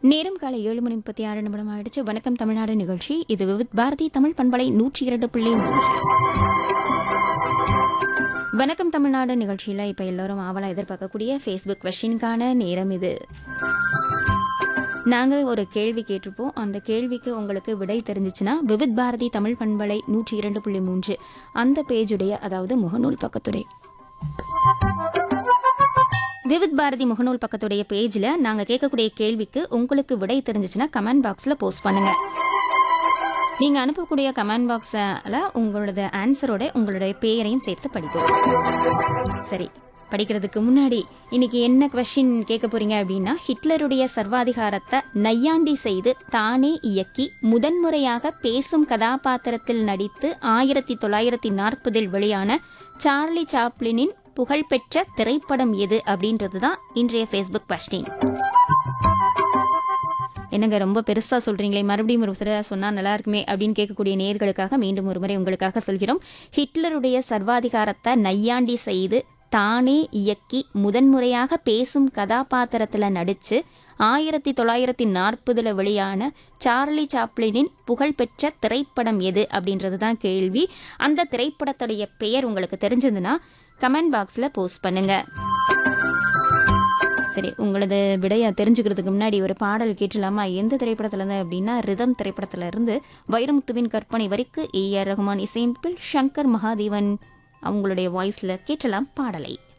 நேரம் காலை ஏழு மணி முப்பத்தி ஆறு நிமிடம் ஆயிடுச்சு வணக்கம் தமிழ்நாடு நிகழ்ச்சி இது விவித் பாரதி தமிழ் பண்பலை நூற்றி இரண்டு புள்ளி மூன்று வணக்கம் தமிழ்நாடு நிகழ்ச்சியில் இப்போ எல்லோரும் ஆவலாக எதிர்பார்க்கக்கூடிய ஃபேஸ்புக் கொஷினுக்கான நேரம் இது நாங்கள் ஒரு கேள்வி கேட்டிருப்போம் அந்த கேள்விக்கு உங்களுக்கு விடை தெரிஞ்சிச்சுன்னா விவித் பாரதி தமிழ் பண்பலை நூற்றி இரண்டு புள்ளி மூன்று அந்த பேஜுடைய அதாவது முகநூல் பக்கத்துடைய விவித் பாரதி முகநூல் பக்கத்துடைய பேஜில் நாங்கள் கேட்கக்கூடிய கேள்விக்கு உங்களுக்கு விடை தெரிஞ்சிச்சுன்னா கமெண்ட் பாக்ஸில் போஸ்ட் பண்ணுங்க நீங்கள் அனுப்பக்கூடிய கமெண்ட் பாக்ஸில் உங்களோட ஆன்சரோட உங்களுடைய பெயரையும் சேர்த்து படிப்போம் சரி படிக்கிறதுக்கு முன்னாடி இன்னைக்கு என்ன கொஸ்டின் கேட்க போறீங்க அப்படின்னா ஹிட்லருடைய சர்வாதிகாரத்தை நையாண்டி செய்து தானே இயக்கி முதன்முறையாக பேசும் கதாபாத்திரத்தில் நடித்து ஆயிரத்தி தொள்ளாயிரத்தி நாற்பதில் வெளியான சார்லி சாப்ளினின் புகழ்பெற்ற திரைப்படம் எது அப்படின்றது தான் இன்றைய ஃபேஸ்புக் கொஸ்டின் என்னங்க ரொம்ப பெருசா சொல்றீங்களே மறுபடியும் ஒரு தடவை சொன்னா நல்லா இருக்குமே அப்படின்னு கேட்கக்கூடிய நேர்களுக்காக மீண்டும் ஒரு முறை உங்களுக்காக சொல்கிறோம் ஹிட்லருடைய சர்வாதிகாரத்தை நையாண்டி செய்து தானே இயக்கி முதன்முறையாக பேசும் கதாபாத்திரத்துல நடிச்சு ஆயிரத்தி தொள்ளாயிரத்தி நாற்பதுல வெளியான சார்லி சாப்ளினின் புகழ்பெற்ற திரைப்படம் எது அப்படின்றது தான் கேள்வி அந்த திரைப்படத்துடைய பெயர் உங்களுக்கு தெரிஞ்சதுன்னா கமெண்ட் பாக்ஸில் போஸ்ட் பண்ணுங்க சரி உங்களது விடைய தெரிஞ்சுக்கிறதுக்கு முன்னாடி ஒரு பாடல் கேட்டலாமா எந்த திரைப்படத்துல இருந்து அப்படின்னா ரிதம் திரைப்படத்துல இருந்து வைரமுத்துவின் கற்பனை வரைக்கு ஏ ஆர் ரகுமான் இசையமைப்பில் சங்கர் மகாதேவன் அவங்களுடைய வாய்ஸ்ல கேட்டலாம் பாடலை